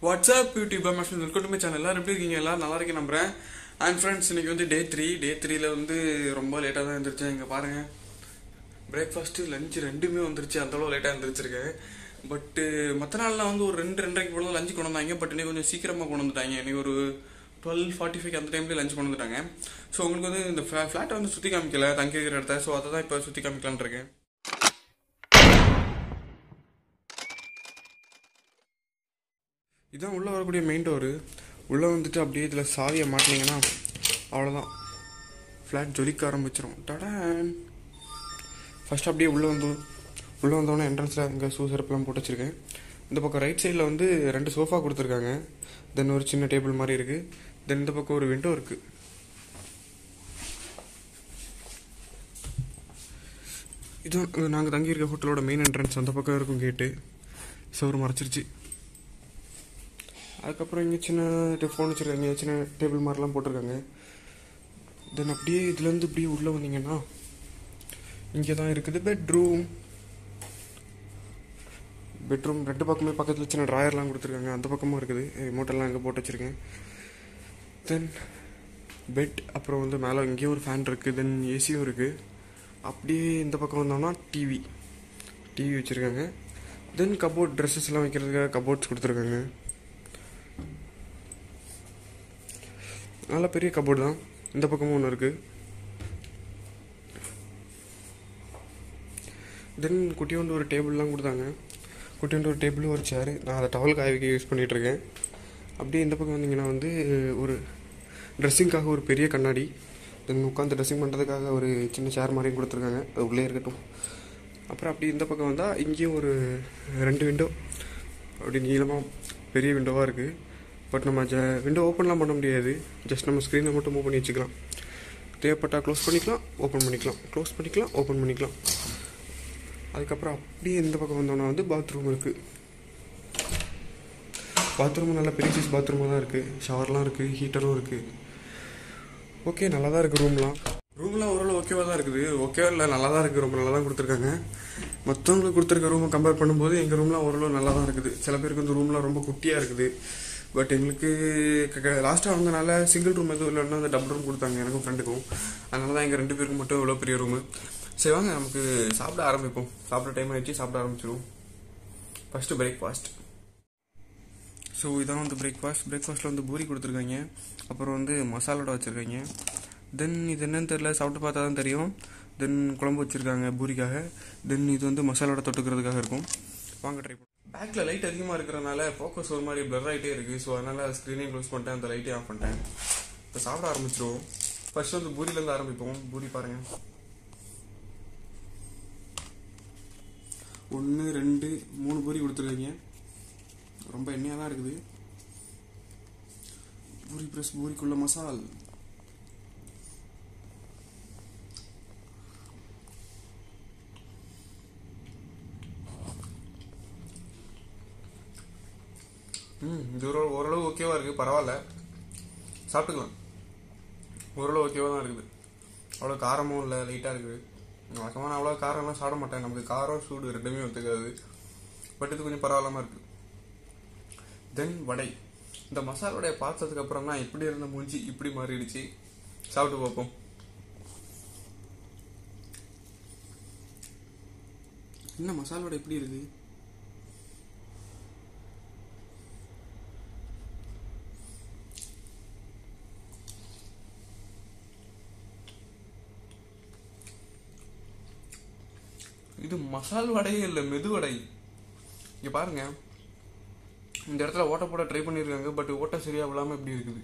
WhatsApp YouTube மேஷன் welcome to my channel எல்லாரும் எப்படி இருக்கீங்க எல்லாரும் நல்லா இருக்கேன் நம்புறேன் அண்ட் ஃப்ரெண்ட்ஸ் இன்னைக்கு வந்து டே த்ரீ டே த்ரீல வந்து ரொம்ப லேட்டாக தான் எழுந்திரிச்சேன் இங்கே பாருங்க பிரேக்ஃபாஸ்ட்டு லஞ்ச் ரெண்டுமே வந்துருச்சு அந்த அளவு லேட்டாக எழுந்திரிச்சிருக்கேன் பட்டு மற்ற நாள்லாம் வந்து ஒரு ரெண்டு ரெண்டரைக்கு போல லஞ்சு கொண்டு வந்தாங்க பட் இன்னைக்கு கொஞ்சம் சீக்கிரமாக கொண்டு வந்துட்டாங்க இன்னைக்கு ஒரு டுவெல் ஃபார்ட்டி ஃபைவ் அந்த டைம்லேயே லஞ்ச் கொண்டு வந்துட்டாங்க ஸோ உங்களுக்கு வந்து இந்த ஃப்ளாட்டை வந்து சுற்றி காமிக்கல தங்கி இருக்கிற இடத்த ஸோ அதை தான் இப்போ சுற்றி காமிக்கலான்னு இருக்கேன் இதான் உள்ளே வரக்கூடிய மெயின் டோரு உள்ளே வந்துட்டு அப்படியே இதில் சாவியை மாட்டினீங்கன்னா அவ்வளோதான் ஃப்ளாட் ஜொலிக்க ஆரம்பிச்சிடும் டடான் ஃபர்ஸ்ட் அப்படியே உள்ளே வந்து உள்ளே வந்தோடனே என்ட்ரன்ஸில் அங்கே ஷூ செருப்புலாம் போட்டு வச்சுருக்கேன் இந்த பக்கம் ரைட் சைடில் வந்து ரெண்டு சோஃபா கொடுத்துருக்காங்க தென் ஒரு சின்ன டேபிள் மாதிரி இருக்குது தென் இந்த பக்கம் ஒரு விண்டோ இருக்குது இதுதான் நாங்கள் தங்கியிருக்க ஹோட்டலோட மெயின் என்ட்ரன்ஸ் அந்த பக்கம் இருக்கும் கேட்டு சோறு மறைச்சிருச்சு அதுக்கப்புறம் இங்கே சின்ன ஃபோன் வச்சுருக்காங்க சின்ன டேபிள் மாதிரிலாம் போட்டிருக்காங்க தென் அப்படியே இதுலேருந்து இப்படியே உள்ளே வந்தீங்கன்னா இங்கே தான் இருக்குது பெட்ரூம் பெட்ரூம் ரெண்டு பக்கமே பக்கத்தில் சின்ன ட்ராயர்லாம் கொடுத்துருக்காங்க அந்த பக்கமும் இருக்குது ரிமோட்டெல்லாம் இங்கே போட்டு வச்சுருக்கேன் தென் பெட் அப்புறம் வந்து மேலே இங்கேயும் ஒரு ஃபேன் இருக்குது தென் ஏசியும் இருக்குது அப்படியே இந்த பக்கம் வந்தோம்னா டிவி டிவி வச்சுருக்காங்க தென் கபோர்ட் ட்ரெஸ்ஸஸ்லாம் வைக்கிறதுக்காக கபோர்ட்ஸ் கொடுத்துருக்காங்க நல்ல பெரிய கபோர்டு தான் இந்த பக்கமும் ஒன்று இருக்குது தென் குட்டியோண்டு ஒரு டேபிள்லாம் கொடுத்தாங்க குட்டியோண்டு ஒரு டேபிள் ஒரு சேரு நான் அதை டவல் காய வைக்க யூஸ் பண்ணிகிட்ருக்கேன் அப்படியே இந்த பக்கம் வந்தீங்கன்னா வந்து ஒரு ட்ரெஸ்ஸிங்காக ஒரு பெரிய கண்ணாடி தென் உட்காந்து ட்ரெஸ்ஸிங் பண்ணுறதுக்காக ஒரு சின்ன சேர் மாதிரியும் கொடுத்துருக்காங்க அது உள்ளே இருக்கட்டும் அப்புறம் அப்படி இந்த பக்கம் வந்தால் இங்கேயும் ஒரு ரெண்டு விண்டோ அப்படி நீளமாக பெரிய விண்டோவாக இருக்குது பட் நம்ம ஜ விண்டோ ஓப்பன்லாம் பண்ண முடியாது ஜஸ்ட் நம்ம ஸ்க்ரீனை மட்டும் மூவ் பண்ணி வச்சுக்கலாம் தேவைப்பட்டால் க்ளோஸ் பண்ணிக்கலாம் ஓப்பன் பண்ணிக்கலாம் க்ளோஸ் பண்ணிக்கலாம் ஓப்பன் பண்ணிக்கலாம் அதுக்கப்புறம் அப்படியே இந்த பக்கம் வந்தோன்னா வந்து பாத்ரூம் இருக்குது பாத்ரூம் நல்ல பெரிய சைஸ் பாத்ரூமாக தான் இருக்குது ஷவர்லாம் இருக்குது ஹீட்டரும் இருக்குது ஓகே நல்லா தான் இருக்குது ரூம்லாம் ரூம்லாம் ஓரளவு ஓகேவாக தான் இருக்குது ஓகேவா இல்லை நல்லா தான் இருக்குது ரொம்ப நல்லா தான் கொடுத்துருக்காங்க மற்றவங்களுக்கு கொடுத்துருக்க ரூமை கம்பேர் பண்ணும்போது எங்கள் ரூம்லாம் ஓரளவு நல்லா தான் இருக்குது சில பேருக்கு இந்த ரூம்லாம் ரொம்ப குட்டியாக இருக்குது பட் எங்களுக்கு லாஸ்ட்டாக வந்தனால சிங்கிள் ரூம் எதுவும் இல்லைன்னா அந்த டபுள் ரூம் கொடுத்தாங்க எனக்கும் ஃப்ரெண்டுக்கும் அதனால தான் எங்கள் ரெண்டு பேருக்கும் மட்டும் இவ்வளோ பெரிய ரூமு சரி வாங்க நமக்கு சாப்பிட ஆரம்பிப்போம் சாப்பிட டைம் ஆயிடுச்சு சாப்பிட ஆரம்பிச்சிடுவோம் ஃபஸ்ட்டு பிரேக்ஃபாஸ்ட் ஸோ இதான் வந்து பிரேக்ஃபாஸ்ட் பிரேக்ஃபாஸ்ட்டில் வந்து பூரி கொடுத்துருக்காங்க அப்புறம் வந்து மசாலோட வச்சுருக்காங்க தென் இது என்னன்னு தெரில சாப்பிட்டு பார்த்தா தான் தெரியும் தென் குழம்பு வச்சுருக்காங்க பூரிக்காக தென் இது வந்து மசாலோட தொட்டுக்கிறதுக்காக இருக்கும் வாங்க ட்ரை பண்ணுவோம் பேக்கில் லைட் அதிகமாக இருக்கிறனால ஃபோக்கஸ் ஒரு மாதிரி பிளர் ஆகிட்டே இருக்குது ஸோ அதனால் ஸ்க்ரீனையும் க்ளோஸ் பண்ணிட்டேன் அந்த லைட்டையும் ஆஃப் பண்ணிட்டேன் இப்போ சாப்பிட ஆரம்பிச்சிருவோம் ஃபர்ஸ்ட் வந்து பூரியிலேருந்து ஆரம்பிப்போம் பூரி பாருங்கள் ஒன்று ரெண்டு மூணு பூரி கொடுத்துருக்கீங்க ரொம்ப எண்ணெயாக தான் இருக்குது பூரி ப்ளஸ் பூரிக்குள்ள மசால் ம் இது ஒரு ஓரளவு ஓகேவா இருக்குது பரவாயில்ல சாப்பிட்டுக்கலாம் ஓரளவு ஓகேவாக தான் இருக்குது அவ்வளோ காரமும் இல்லை லைட்டாக இருக்குது வழக்கமாக நான் அவ்வளோ காரம்லாம் சாப்பிட மாட்டேன் நமக்கு காரம் சூடு ரெண்டுமே ஒத்துக்காது பட் இது கொஞ்சம் பரவாயில்லாமல் இருக்குது தென் வடை இந்த மசாலா வடையை பார்த்ததுக்கு அப்புறம் தான் எப்படி இருந்த மூஞ்சி இப்படி மாறிடுச்சு சாப்பிட்டு பார்ப்போம் என்ன மசாலா வடை எப்படி இருக்கு இது மசால் வடையே இல்லை மெது வடை இங்க பாருங்க இந்த இடத்துல ஓட்ட போட ட்ரை பண்ணியிருக்காங்க பட் ஓட்ட சரியா விழாம இப்படி இருக்குது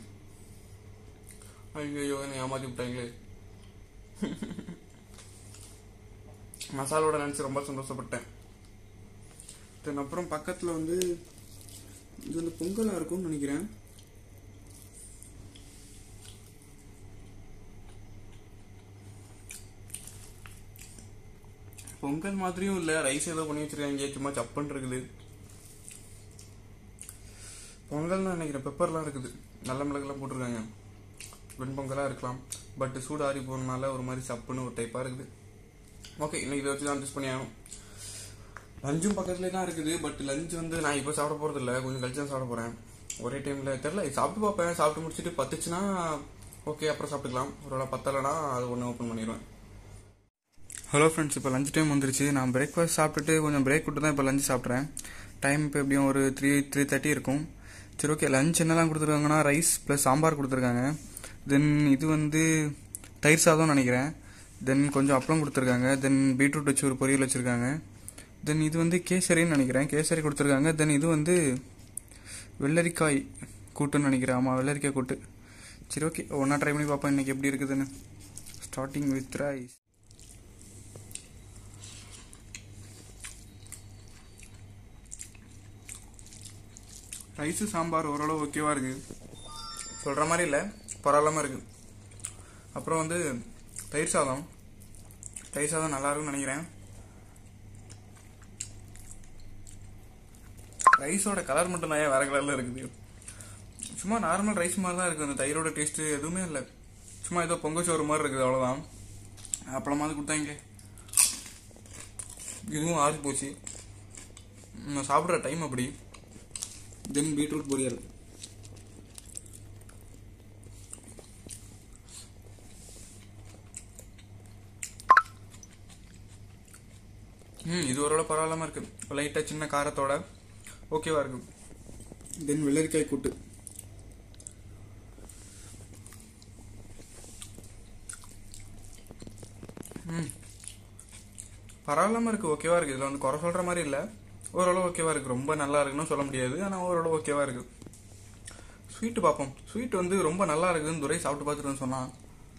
ஐயோ என்னை ஏமாத்தி விட்டாங்களே மசாலோட நினச்சி ரொம்ப சந்தோஷப்பட்டேன் தென் அப்புறம் பக்கத்தில் வந்து இது வந்து பொங்கலாக இருக்கும்னு நினைக்கிறேன் பொங்கல் மாதிரியும் இல்லை ரைஸ் ஏதோ பண்ணி வச்சிருக்காங்க சும்மா சப்புன்னு இருக்குது பொங்கல்னு நினைக்கிறேன் பெப்பர்லாம் இருக்குது நல்ல மிளகுலாம் போட்டிருக்காங்க வெண்பொங்கலாக இருக்கலாம் பட் சூடு ஆறி போனனால ஒரு மாதிரி சப்புன்னு ஒரு டைப்பாக இருக்குது ஓகே இன்னைக்கு இதை வச்சு தான் அட்ஜஸ்ட் பண்ணி ஆகணும் லஞ்சும் பக்கத்துலேயே தான் இருக்குது பட் லஞ்ச் வந்து நான் இப்போ சாப்பிட போகிறது இல்லை கொஞ்சம் கழிச்சு தான் சாப்பிட போகிறேன் ஒரே டைமில் தெரில சாப்பிட்டு பார்ப்பேன் சாப்பிட்டு முடிச்சுட்டு பத்துச்சுன்னா ஓகே அப்புறம் சாப்பிட்டுக்கலாம் ஒருவேளை பத்தலைன்னா அது ஒன்று ஓப்பன் பண்ணிடுவேன் ஹலோ ஃப்ரெண்ட்ஸ் இப்போ லஞ்ச் டைம் வந்துருச்சு நான் பிரேக்ஃபாஸ்ட் சாப்பிட்டுட்டு கொஞ்சம் பிரேக் விட்டு தான் இப்போ லஞ்ச் சாப்பிட்றேன் டைம் இப்போ எப்படியும் ஒரு த்ரீ த்ரீ தேர்ட்டி இருக்கும் சரி ஓகே லஞ்ச் என்னெல்லாம் கொடுத்துருக்காங்கன்னா ரைஸ் ப்ளஸ் சாம்பார் கொடுத்துருக்காங்க தென் இது வந்து தயிர் சாதம் நினைக்கிறேன் தென் கொஞ்சம் அப்பளம் கொடுத்துருக்காங்க தென் பீட்ரூட் வச்சு ஒரு பொரியல் வச்சுருக்காங்க தென் இது வந்து கேசரின்னு நினைக்கிறேன் கேசரி கொடுத்துருக்காங்க தென் இது வந்து வெள்ளரிக்காய் கூட்டுன்னு நினைக்கிறேன் ஆமாம் வெள்ளரிக்காய் கூட்டு சரி ஓகே ஒன்றா ட்ரை பண்ணி பார்ப்போம் இன்றைக்கி எப்படி இருக்குதுன்னு starting with rice rice sambar ஓரளவு ஓகேவா இருக்கு சொல்கிற மாதிரி இல்லை பரவாயில்லாமல் இருக்கு அப்புறம் வந்து தயிர் சாதம் தயிர் சாதம் நல்லா இருக்கும்னு நினைக்கிறேன் ரைஸோட கலர் மட்டும் தான் வேற கலரில் இருக்குது சும்மா நார்மல் ரைஸ் மாதிரி தான் இருக்குது அந்த தயிரோட டேஸ்ட்டு எதுவுமே இல்லை சும்மா ஏதோ பொங்கல் சோறு மாதிரி இருக்குது அவ்வளோதான் அப்பளமாவது கொடுத்தாங்க இதுவும் ஆறி போச்சு நான் சாப்பிட்ற டைம் அப்படி தென் பீட்ரூட் பொரியல் ம் இது ஓரளவு பரவாயில்லாம இருக்கு லைட்டாக சின்ன காரத்தோட ஓகேவா இருக்கு தென் வெள்ளரிக்காய் கூட்டு ம் பரவாயில்லாம இருக்கு ஓகேவா இருக்கு இதில் வந்து குறை சொல்ற மாதிரி இல்லை ஓரளவு ஓகேவா இருக்கு ரொம்ப நல்லா இருக்குன்னு சொல்ல முடியாது ஆனால் ஓரளவு ஓகேவா இருக்கு ஸ்வீட் பார்ப்போம் ஸ்வீட் வந்து ரொம்ப நல்லா இருக்குதுன்னு துரை சாப்பிட்டு பார்த்துட்டு சொன்னான்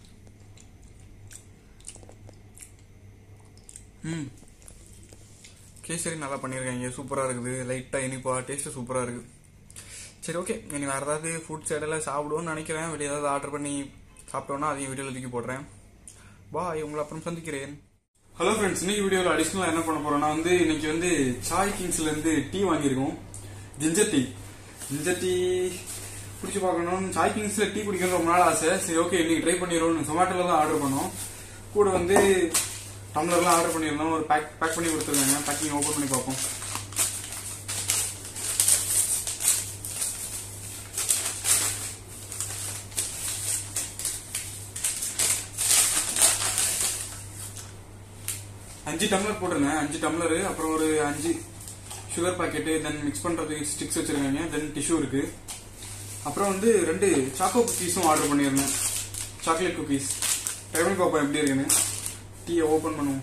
ம் கேசரி நல்லா பண்ணியிருக்காங்க சூப்பராக இருக்குது லைட்டாக இனிப்பா டேஸ்ட்டு சூப்பராக இருக்குது சரி ஓகே இனி வேறு ஏதாவது ஃபுட் சைடெல்லாம் சாப்பிடுவோம்னு நினைக்கிறேன் வெளியே ஏதாவது ஆர்டர் பண்ணி சாப்பிட்டோன்னா அதையும் வீடியோவில் தூக்கி போடுறேன் பாய் உங்களை அப்புறம் சந்திக்கிறேன் ஹலோ ஃப்ரெண்ட்ஸ் இன்னைக்கு வீடியோவில் அடிஷ்னலாக என்ன பண்ண போறோம்னா வந்து இன்னைக்கு வந்து சாய் கிங்ஸ்ல இருந்து டீ வாங்கியிருக்கோம் ஜிஞ்சர் டீ ஜிஞ்சர் டீ குடிச்சு பார்க்கணும் சாய் கிங்ஸ்ல டீ குடிக்கணும் ரொம்ப நாள் ஆசை சரி ஓகே இன்னைக்கு ட்ரை பண்ணிடுவோம் சொமேட்டோல தான் ஆர்டர் பண்ணோம் கூட வந்து டம்ளர்லாம் ஆர்டர் பண்ணியிருந்தோம் ஒரு பேக் பேக் பண்ணி கொடுத்துருக்காங்க பேக்கிங் ஓப்பன் பண்ணி பார்ப்போம் அஞ்சு டம்ளர் போட்டிருந்தேன் அஞ்சு டம்ளர் அப்புறம் ஒரு அஞ்சு சுகர் பாக்கெட்டு தென் மிக்ஸ் பண்றதுக்கு ஸ்டிக்ஸ் வச்சிருக்காங்க தென் டிஷ்யூ இருக்கு அப்புறம் வந்து ரெண்டு சாக்கோ குக்கீஸும் ஆர்டர் பண்ணியிருந்தேன் சாக்லேட் குக்கீஸ் ட்ரை பண்ணி பார்ப்போம் எப்படி இருக்குன்னு டீயை ஓப்பன் பண்ணுவோம்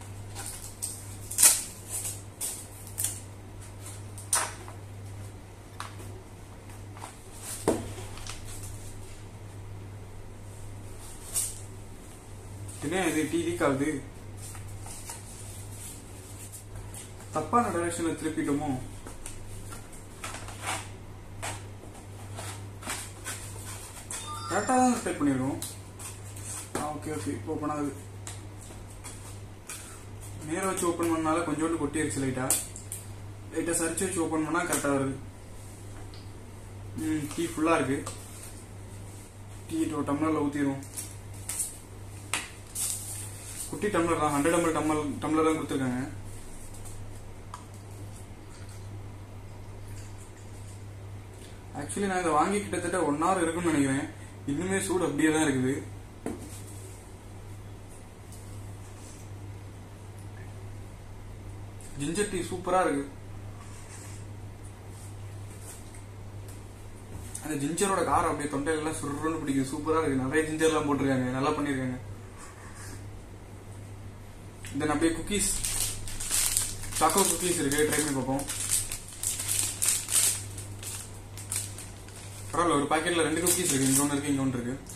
என்ன இது டீ லீக் ஆகுது தப்பான டைரக்ஷன்ல திருப்பிட்டோமோ கரெக்டாக தான் டைப் பண்ணிருக்கோம் ஆ ஓகே ஓகே இப்போ ஓப்பன் ஆகுது நேரா வச்சு ஓப்பன் பண்ணால கொஞ்சோண்டு கொட்டிருச்சு லைட்டா லைட்டா சரிச்சு வச்சு ஓப்பன் பண்ணா கரெக்டா வருது ம் டீ ஃபுல்லா இருக்கு டீ ஒரு டம்ளர்ல ஊத்திடுவோம் குட்டி டம்ளர் தான் ஹண்ட்ரட் எம்எல் டம்ளர் டம்ளர் தான் கொடுத்துருக்காங்க ஆக்சுவலி நான் இதை வாங்கி கிட்டத்தட்ட ஒன் ஹவர் இருக்கும்னு நினைக்கிறேன் இன்னுமே சூடு அப்படியே தான் இருக்குது ஜிஞ்சர் டீ சூப்பரா இருக்கு அந்த ஜிஞ்சரோட காரம் அப்படியே தொண்டையில சுருன்னு பிடிக்குது சூப்பரா இருக்கு நிறைய ஜிஞ்சர் எல்லாம் போட்டிருக்காங்க நல்லா பண்ணிருக்காங்க தென் அப்படியே குக்கீஸ் சாக்கோ குக்கீஸ் இருக்கு ட்ரை பண்ணி பார்ப்போம் பரவாயில்ல ஒரு பாக்கெட்ல ரெண்டு குக்கீஸ் இருக்கு இங்க ஒன்று இருக்கு இங்க ஒன்று இருக்கு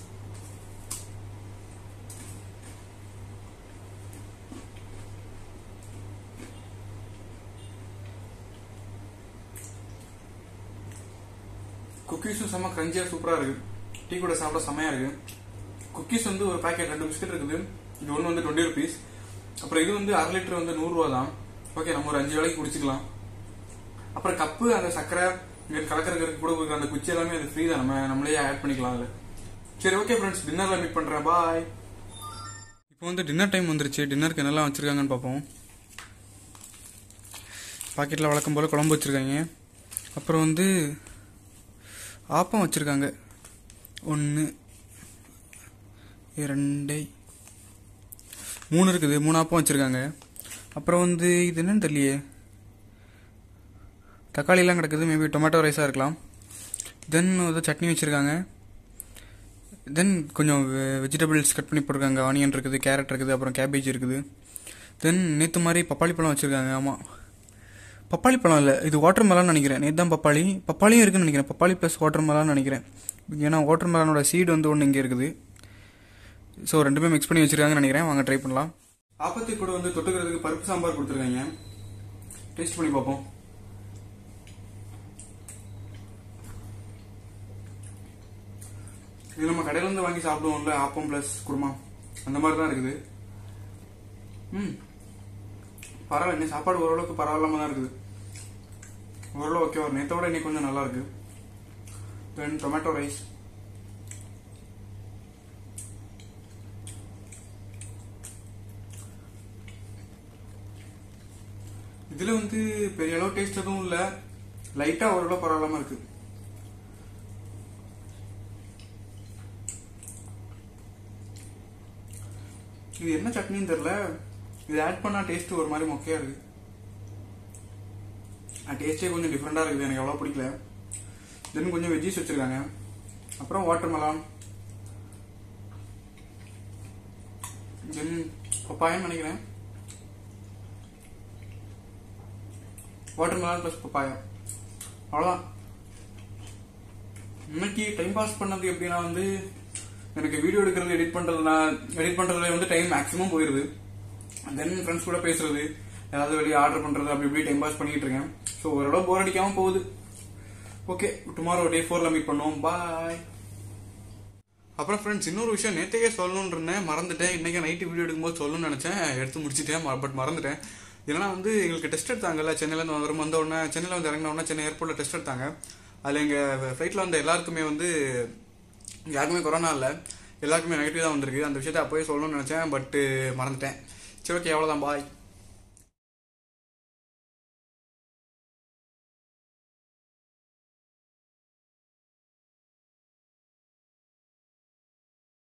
குக்கீஸும் செம்ம கிரஞ்சியா சூப்பரா இருக்கு டீ கூட சாப்பிட செம்மையா இருக்கு குக்கீஸ் வந்து ஒரு பாக்கெட் ரெண்டு பிஸ்கட் இருக்குது இது ஒன்று வந்து டுவெண்ட்டி ருபீஸ் அப்புறம் இது வந்து அரை லிட்டர் வந்து நூறு ரூபா தான் ஓகே நம்ம ஒரு அஞ்சு வேலைக்கு குடிச்சுக்கலாம் அப்புறம் கப்பு அந்த சக்கரை இங்க கலக்கறதுக்கு கூட கொடுக்குற அந்த குச்சி எல்லாமே அது ஃப்ரீ தான் நம்ம நம்மளே ஆட் பண்ணிக்கலாம் அதுல சரி ஓகே ஃப்ரெண்ட்ஸ் டின்னர்ல மீட் பண்றேன் பாய் இப்போ வந்து டின்னர் டைம் வந்துருச்சு டின்னருக்கு என்னெல்லாம் வச்சிருக்காங்கன்னு பார்ப்போம் பாக்கெட்டில் வழக்கம் போல் குழம்பு வச்சுருக்காங்க அப்புறம் வந்து ஆப்பம் வச்சுருக்காங்க ஒன்று இரண்டை மூணு இருக்குது மூணு ஆப்பம் வச்சுருக்காங்க அப்புறம் வந்து இது என்னன்னு தெரியலையே தக்காளிலாம் கிடக்குது மேபி டொமேட்டோ ரைஸாக இருக்கலாம் தென் ஏதோ சட்னி வச்சுருக்காங்க தென் கொஞ்சம் வெஜிடபிள்ஸ் கட் பண்ணி போட்டிருக்காங்க ஆனியன் இருக்குது கேரட் இருக்குது அப்புறம் கேபேஜ் இருக்குது தென் நேற்று மாதிரி பப்பாளி பழம் வச்சுருக்காங்க ஆமாம் பப்பாளி பழம் இல்லை இது வாட்டர் மெலான்னு நினைக்கிறேன் நேற்று தான் பப்பாளி பப்பாளியும் இருக்குன்னு நினைக்கிறேன் பப்பாளி ப்ளஸ் வாட்டர் மெலான்னு நினைக்கிறேன் ஏன்னா வாட்டர் மெலானோட சீடு வந்து ஒன்று இங்கே இருக்குது ஸோ ரெண்டுமே மிக்ஸ் பண்ணி வச்சிருக்காங்கன்னு நினைக்கிறேன் வாங்க ட்ரை பண்ணலாம் ஆப்பத்தி கூட வந்து தொட்டுக்கிறதுக்கு பருப்பு சாம்பார் கொடுத்துருக்காங்க டேஸ்ட் பண்ணி பார்ப்போம் இது நம்ம கடையில இருந்து வாங்கி சாப்பிடுவோம்ல ஆப்பம் பிளஸ் குருமா அந்த மாதிரி தான் இருக்குது ம் பரவாயில்ல இன்னைக்கு சாப்பாடு ஓரளவுக்கு பரவாயில்லாம தான் இருக்குது ஓரளவு ஓகே ஒரு நேற்றோட இன்னைக்கு கொஞ்சம் நல்லா இருக்கு தென் டொமேட்டோ ரைஸ் இதுல வந்து பெரிய அளவு டேஸ்ட் எதுவும் இல்ல லைட்டா ஓரளவு பரவாயில்லாம இருக்கு இது என்ன சட்னின்னு தெரியல இது ஆட் பண்ணா டேஸ்ட் ஒரு மாதிரி மொக்கையா இருக்கு டேஸ்டே கொஞ்சம் டிஃப்ரெண்டா இருக்குது எனக்கு அவ்வளோ பிடிக்கல தென் கொஞ்சம் வெஜ்ஜீஸ் வச்சிருக்காங்க அப்புறம் வாட்டர் மெலான் தென் பப்பாயன்னு நினைக்கிறேன் வாட்டர் மெலான் ப்ளஸ் பப்பாயா அவ்வளோதான் இன்னைக்கு டைம் பாஸ் பண்ணது எப்படின்னா வந்து எனக்கு வீடியோ எடுக்கிறது எடிட் பண்றதுனா எடிட் பண்றதுல வந்து டைம் மேக்ஸிமம் போயிருது தென் ஃப்ரெண்ட்ஸ் கூட பேசுறது ஏதாவது வெளியே ஆர்டர் பண்றது அப்படி இப்படி டைம் பாஸ் பண்ணிட்டு இருக்கேன் ஸோ ஓரளவு போர் அடிக்காம போகுது ஓகே டுமாரோ டே ஃபோர்ல மீட் பண்ணுவோம் பாய் அப்புறம் ஃப்ரெண்ட்ஸ் இன்னொரு விஷயம் நேற்றைக்கே சொல்லணும்னு இருந்தேன் மறந்துட்டேன் இன்னைக்கு நைட்டு வீடியோ எடுக்கும்போது சொல்லணும்னு நினைச்சேன் எடுத்து முடிச்சிட்டேன் பட் மறந்துட்டேன் ஏன்னா வந்து எங்களுக்கு டெஸ்ட் எடுத்தாங்கல்ல சென்னையிலேருந்து வரும் வந்த உடனே சென்னையில் வந்து இறங்கின உடனே சென்னை ஏர்போர்ட்டில் டெஸ்ட் எடுத்தாங்க அதில் எங்கள் ஃப்ளைட்டில் வந்த எல்லாருக்குமே வந்து யாருக்குமே கொரோனா இல்லை எல்லாருக்குமே நெகட்டிவ் தான் வந்திருக்கு அந்த விஷயத்தை அப்போயே சொல்லணும்னு நினச்சேன் பட் மறந்துட்டேன் சரி ஓகே அவ்வளோதான் பாய்